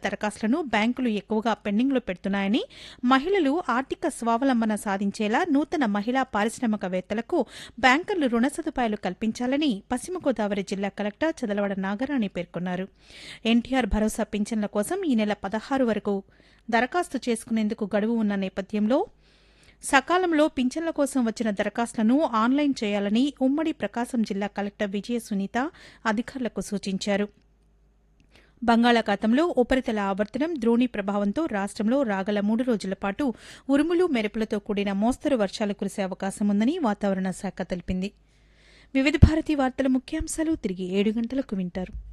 దరఖాస్తులను బ్యాంకులు ఎక్కువగా పెండింగ్లో పెడుతున్నాయని మహిళలు ఆర్థిక స్వావలంబన సాధించేలా నూతన మహిళా పారిశ్రామికవేత్తలకు బ్యాంకర్లు రుణ సదుపాయాలు కల్పించాలని పశ్చిమ గోదావరి జిల్లా కలెక్టర్ చదలవాడ నాగరాణి పేర్కొన్నారు ఎన్టీఆర్ భరోసా పింఛన్ల కోసం ఈ నెల పదహారు వరకు దరఖాస్తు చేసుకునేందుకు గడువు ఉన్న నేపథ్యంలో సకాలంలో పింఛన్ల కోసం వచ్చిన దరఖాస్తులను ఆన్లైన్ చేయాలని ఉమ్మడి ప్రకాశం జిల్లా కలెక్టర్ విజయ సునీత అధికారులకు సూచించారు బంగాళాఖాతంలో ఉపరితల ఆవర్తనం ద్రోణి ప్రభావంతో రాష్ట్రంలో రాగల మూడు రోజుల పాటు ఉరుములు మెరుపులతో కూడిన మోస్తరు వర్షాలు కురిసే అవకాశం ఉందని వాతావరణ శాఖ తెలిపింది వివిధ భారతి వార్తల ముఖ్యాంశాలు తిరిగి ఏడు గంటలకు వింటారు